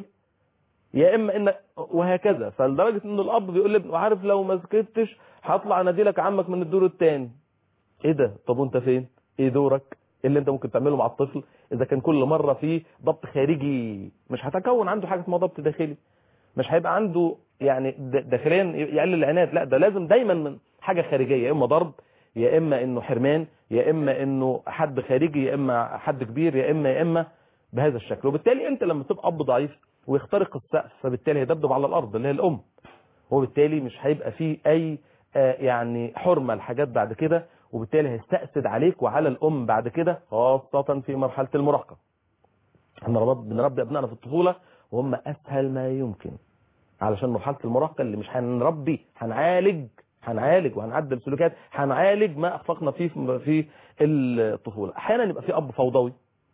يا اما ان وهكذا فلدرجه ان الاب بيقول لابنه عارف لو ما سكتش هطلع انادي لك عمك من الدور الثاني ايه ده طب وانت فين ايه دورك ايه اللي انت ممكن تعمله مع الطفل اذا كان كل مره في ضبط خارجي مش هتكون عنده حاجه اسمها ضبط داخلي مش هيبقى عنده يعني د- داخليا يقلل العناد لا ده لازم دايما من حاجه خارجيه يا اما ضرب يا اما انه حرمان يا اما انه حد خارجي يا اما حد كبير يا اما يا اما بهذا الشكل وبالتالي انت لما تبقى اب ضعيف ويخترق السقف فبالتالي هيدبدب على الارض اللي هي الام وبالتالي مش هيبقى فيه اي آه، يعني حرمه لحاجات بعد كده وبالتالي هيستأسد عليك وعلى الام بعد كده خاصه في مرحله المراهقه احنا ربط- بنربي ابنائنا في الطفوله وهم اسهل ما يمكن علشان مرحله المراهقه اللي مش هنربي هنعالج هنعالج وهنعدل سلوكيات هنعالج ما اخفقنا فيه في- في الطفوله احيانا يبقى في اب فوضوي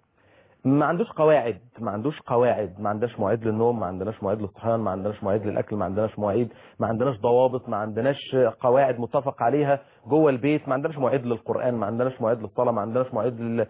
ما عندوش قواعد ما عندوش قواعد ما عندناش مواعيد للنوم ما عندناش مواعيد للصحيان ما عندناش مواعيد للاكل ما عندناش مواعيد ما عندناش ضوابط ما عندناش قواعد متفق عليها جوه البيت ما عندناش مواعيد للقران ما عندناش مواعيد للصلاه ما عندناش مواعيد لل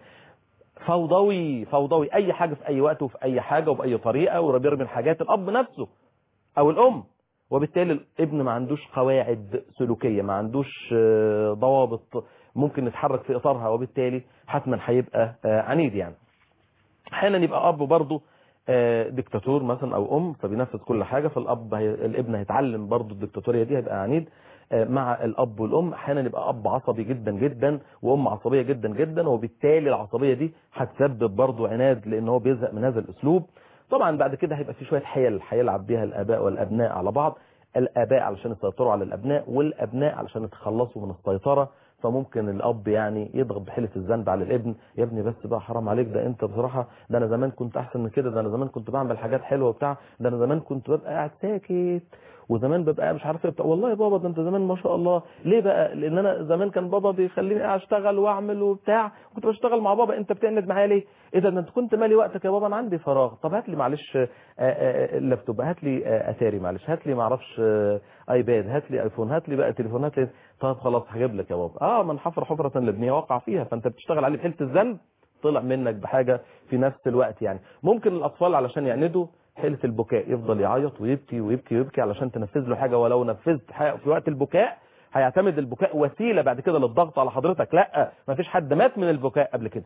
فوضوي فوضوي اي حاجه في اي وقت وفي اي حاجه وباي طريقه وبيرمي الحاجات الاب نفسه او الام وبالتالي الابن ما عندوش قواعد سلوكيه ما عندوش آه، ضوابط ممكن نتحرك في اطارها وبالتالي حتما هيبقى آه، عنيد يعني احيانا يبقى اب برضه آه، ديكتاتور مثلا او ام فبينفذ كل حاجه فالاب هي... الابن هيتعلم برضه الديكتاتوريه دي هيبقى عنيد آه، مع الاب والام احيانا يبقى اب عصبي جدا جدا وام عصبيه جدا جدا وبالتالي العصبيه دي هتسبب برضه عناد لان هو بيزهق من هذا الاسلوب طبعا بعد كده هيبقى في شويه حيل هيلعب بيها الاباء والابناء على بعض الاباء علشان يسيطروا على الابناء والابناء علشان يتخلصوا من السيطره فممكن الاب يعني يضغط بحيله الذنب على الابن يا ابني بس بقى حرام عليك ده انت بصراحه ده انا زمان كنت احسن من كده ده انا زمان كنت بعمل حاجات حلوه وبتاع ده انا زمان كنت ببقى قاعد ساكت وزمان ببقى قاعد مش عارف ايه بتاع والله يا بابا ده انت زمان ما شاء الله ليه بقى لان انا زمان كان بابا بيخليني قاعد اشتغل واعمل وبتاع كنت بشتغل مع بابا انت بتعند معايا ليه ايه ده ده انت كنت مالي وقتك يا بابا انا عندي فراغ طب هات لي معلش آه، آه، اللابتوب هات لي آه، اتاري معلش هات لي ما اعرفش آه، ايباد هات لي ايفون هات لي بقى تليفون هات لي طب خلاص هجيب لك يا بابا اه من حفر حفره لابنيه وقع فيها فانت بتشتغل عليه بحيله الذنب طلع منك بحاجه في نفس الوقت يعني ممكن الاطفال علشان يعندوا حيله البكاء يفضل يعيط ويبكي ويبكي ويبكي علشان تنفذ له حاجه ولو نفذت حاجة في وقت البكاء هيعتمد البكاء وسيله بعد كده للضغط على حضرتك لا ما فيش حد مات من البكاء قبل كده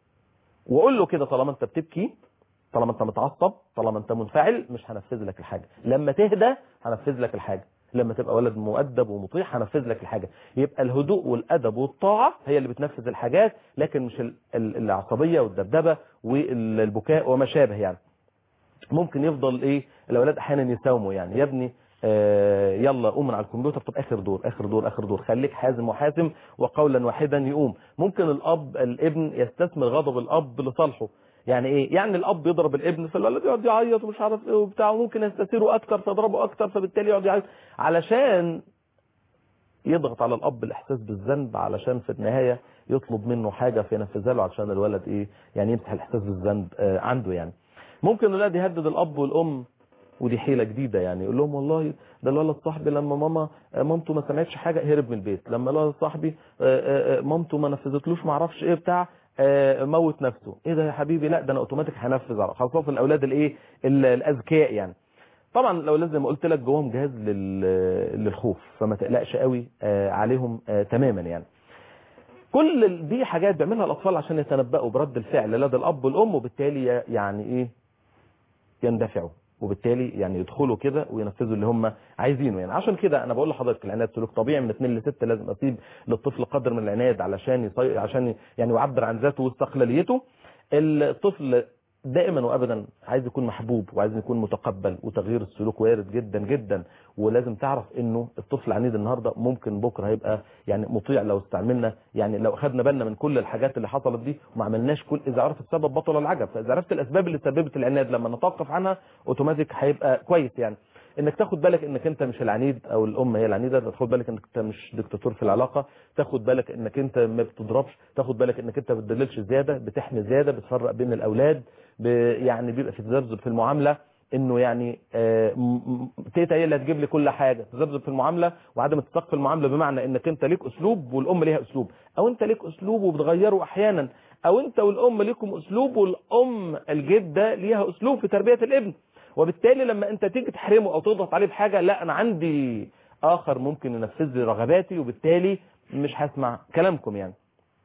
وقول له كده طالما انت بتبكي طالما انت متعصب طالما انت منفعل مش هنفذ لك الحاجه لما تهدى هنفذ لك الحاجه لما تبقى ولد مؤدب ومطيع هنفذ لك الحاجه يبقى الهدوء والادب والطاعه هي اللي بتنفذ الحاجات لكن مش ال- ال- العصبيه والدبدبه والبكاء وما شابه يعني ممكن يفضل ايه الاولاد احيانا يساوموا يعني يا ابني آه، يلا قوم من على الكمبيوتر طب اخر دور اخر دور اخر دور خليك حازم وحاسم وقولا واحدا يقوم ممكن الاب الابن يستثمر غضب الاب لصالحه يعني ايه يعني الاب يضرب الابن فالولد يقعد يعيط ومش عارف ايه وبتاع وممكن يستثيره اكتر فيضربه اكتر فبالتالي يقعد يعيط علشان يضغط على الاب الاحساس بالذنب علشان في النهايه يطلب منه حاجه فينفذها له علشان الولد ايه يعني يمسح الاحساس بالذنب آه، عنده يعني ممكن الولد يهدد الاب والام ودي حيلة جديدة يعني يقول لهم والله ده الولد صاحبي لما ماما آه، مامته ما سمعتش حاجة هرب من البيت لما الولد صاحبي آه، آه، آه، مامته ما نفذتلوش ما اعرفش ايه بتاع آه، موت نفسه ايه ده يا حبيبي لا ده انا اوتوماتيك هنفذ على خاصة في الاولاد الايه ال- الاذكياء يعني طبعا الاولاد زي ما قلت لك جواهم جهاز لل- للخوف فما تقلقش قوي آه، عليهم آه، تماما يعني كل ال- دي حاجات بيعملها الاطفال عشان يتنبأوا برد الفعل لدى الاب والام وبالتالي ي- يعني ايه يندفعوا وبالتالي يعني يدخلوا كده وينفذوا اللي هم عايزينه يعني عشان كده انا بقول لحضرتك العناد سلوك طبيعي من 2 ل 6 لازم اسيب للطفل قدر من العناد علشان يصي... عشان يعني يعبر عن ذاته واستقلاليته الطفل دائما وابدا عايز يكون محبوب وعايز يكون متقبل وتغيير السلوك وارد جدا جدا ولازم تعرف انه الطفل العنيد النهارده ممكن بكره هيبقى يعني مطيع لو استعملنا يعني لو اخذنا بالنا من كل الحاجات اللي حصلت دي وما عملناش كل اذا عرفت السبب بطل العجب فاذا عرفت الاسباب اللي سببت العناد لما نتوقف عنها اوتوماتيك هيبقى كويس يعني انك تاخد بالك انك انت مش العنيد او الام هي العنيده تاخد بالك انك انت مش دكتاتور في العلاقه تاخد بالك انك انت ما بتضربش تاخد بالك انك انت ما بتدللش زياده بتحمي زياده بتفرق بين الاولاد ب... يعني بيبقى في تذبذب في المعامله انه يعني آه، م- م- تيتا هي اللي هتجيب لي كل حاجه تذبذب في المعامله وعدم اتساق في المعامله بمعنى انك انت ليك اسلوب والام ليها اسلوب او انت ليك اسلوب وبتغيره احيانا او انت والام ليكم اسلوب والام الجده ليها اسلوب في تربيه الابن وبالتالي لما انت تيجي تحرمه او تضغط عليه بحاجه لا انا عندي اخر ممكن ينفذ لي رغباتي وبالتالي مش هسمع كلامكم يعني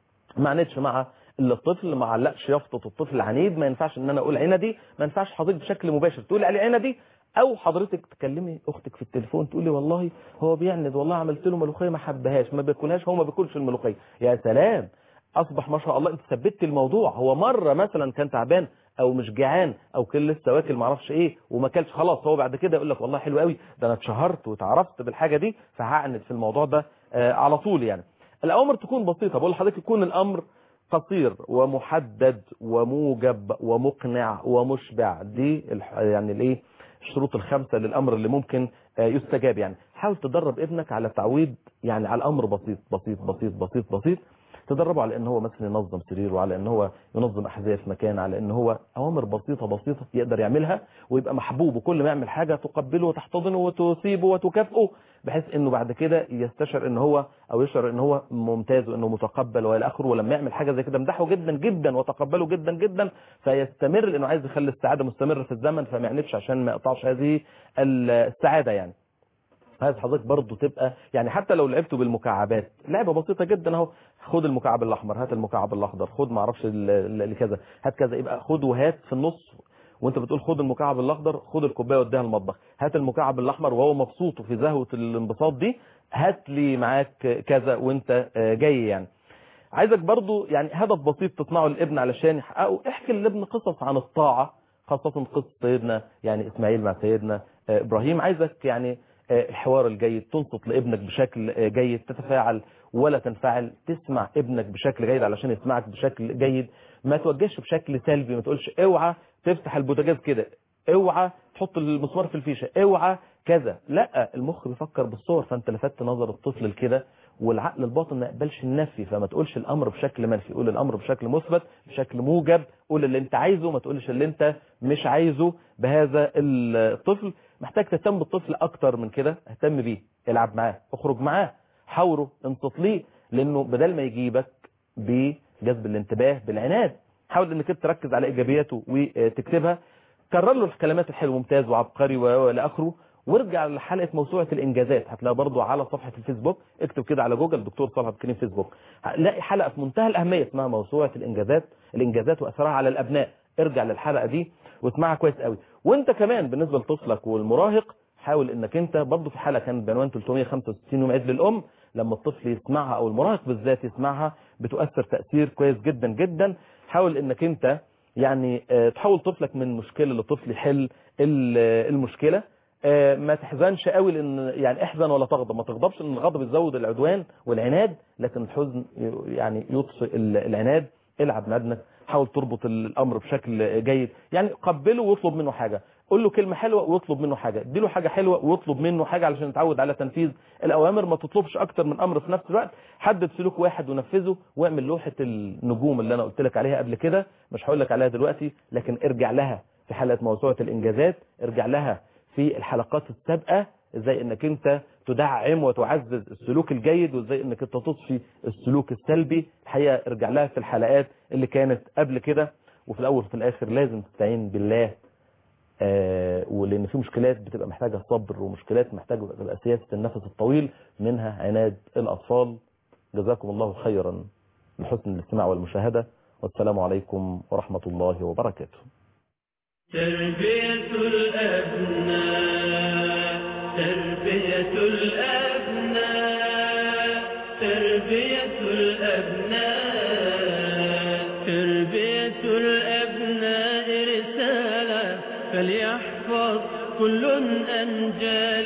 ما عانتش مع الطفل ما علقش يافطه الطفل العنيد ما ينفعش ان انا اقول عندي ما ينفعش حضرتك بشكل مباشر تقول عليه عندي او حضرتك تكلمي اختك في التليفون تقولي والله هو بيعند والله عملت له ملوخيه ما حبهاش ما بياكلهاش هو ما بياكلش الملوخيه يا سلام اصبح ما شاء الله انت ثبتت الموضوع هو مره مثلا كان تعبان او مش جعان او كان لسه واكل ما اعرفش ايه وما اكلش خلاص هو بعد كده يقول لك والله حلو قوي ده انا اتشهرت واتعرفت بالحاجه دي فهعند في الموضوع ده آه على طول يعني الاوامر تكون بسيطه بقول لحضرتك يكون الامر قصير ومحدد وموجب ومقنع ومشبع دي الح- يعني الايه الشروط الخمسه للامر اللي ممكن آه، يستجاب يعني حاول تدرب ابنك على تعويد يعني على الامر بسيط بسيط بسيط بسيط بسيط تدربه على ان هو مثلا ينظم سريره على ان هو ينظم احذيه في مكان على ان هو اوامر بسيطه بسيطه يقدر يعملها ويبقى محبوب وكل ما يعمل حاجه تقبله وتحتضنه وتثيبه وتكافئه بحيث انه بعد كده يستشعر ان هو او يشعر ان هو ممتاز وانه متقبل والى اخره ولما يعمل حاجه زي كده امدحه جدا جدا وتقبله جدا جدا فيستمر لانه عايز يخلي السعاده مستمره في الزمن فما يعندش عشان ما يقطعش هذه السعاده يعني عايز حضرتك برضه تبقى يعني حتى لو لعبتوا بالمكعبات لعبه بسيطه جدا اهو خد المكعب الاحمر هات المكعب الاخضر خد ما اعرفش ال- ال- اللي كذا هات كذا يبقى خد وهات في النص وانت بتقول خد المكعب الاخضر خد الكوبايه وديها المطبخ هات المكعب الاحمر وهو مبسوط وفي زهوه الانبساط دي هات لي معاك كذا وانت آه، جاي يعني عايزك برضو يعني هدف بسيط تصنعه للابن علشان يحققه احكي للابن قصص عن الطاعة خاصة قصة سيدنا يعني اسماعيل مع سيدنا آه، ابراهيم عايزك يعني آه، الحوار الجيد تنصت لابنك بشكل آه، جيد تتفاعل ولا تنفعل تسمع ابنك بشكل جيد علشان يسمعك بشكل جيد ما توجهش بشكل سلبي ما تقولش اوعى تفتح البوتاجاز كده اوعى تحط المسمار في الفيشه اوعى كذا لا المخ بيفكر بالصور فانت لفت نظر الطفل لكده والعقل الباطن ما يقبلش النفي فما تقولش الامر بشكل منفي قول الامر بشكل مثبت بشكل موجب قول اللي انت عايزه ما تقولش اللي انت مش عايزه بهذا الطفل محتاج تهتم بالطفل اكتر من كده اهتم بيه العب معاه اخرج معاه حاوره انصت ليه لانه بدل ما يجيبك بجذب الانتباه بالعناد حاول انك انت تركز على ايجابياته وتكتبها كرر له الكلمات الحلوه ممتاز وعبقري والى اخره وارجع لحلقه موسوعه الانجازات هتلاقيها برضو على صفحه الفيسبوك اكتب كده على جوجل دكتور صالح عبد الكريم فيسبوك هتلاقي حلقه في منتهى الاهميه اسمها موسوعه الانجازات الانجازات واثرها على الابناء ارجع للحلقه دي واسمعها كويس قوي وانت كمان بالنسبه لطفلك والمراهق حاول انك انت برضو في حلقه كانت بعنوان 365 يوم عيد للام لما الطفل يسمعها او المراهق بالذات يسمعها بتؤثر تاثير كويس جدا جدا حاول انك انت يعني آه، تحول طفلك من مشكله لطفل يحل ال- المشكله آه، ما تحزنش قوي لان يعني احزن ولا تغضب ما تغضبش لان الغضب يزود العدوان والعناد لكن الحزن ي- يعني يطفئ ال- العناد العب مع ابنك حاول تربط الامر بشكل جيد يعني قبله واطلب منه حاجه قول له كلمه حلوه واطلب منه حاجه اديله حاجه حلوه واطلب منه حاجه علشان يتعود على تنفيذ الاوامر ما تطلبش اكتر من امر في نفس الوقت حدد سلوك واحد ونفذه واعمل لوحه النجوم اللي انا قلت لك عليها قبل كده مش هقول لك عليها دلوقتي لكن ارجع لها في حلقه موسوعه الانجازات ارجع لها في الحلقات السابقه ازاي انك انت تدعم وتعزز السلوك الجيد وازاي انك انت تطفي السلوك السلبي الحقيقه ارجع لها في الحلقات اللي كانت قبل كده وفي الاول وفي الاخر لازم تستعين بالله آه ولان في مشكلات بتبقى محتاجه صبر ومشكلات محتاجه تبقى سياسه النفس الطويل منها عناد الاطفال جزاكم الله خيرا لحسن الاستماع والمشاهده والسلام عليكم ورحمه الله وبركاته تربية الأبناء تربية الأبناء تربية الأبناء تربية الأبناء رسالة فليحفظ كل أنجال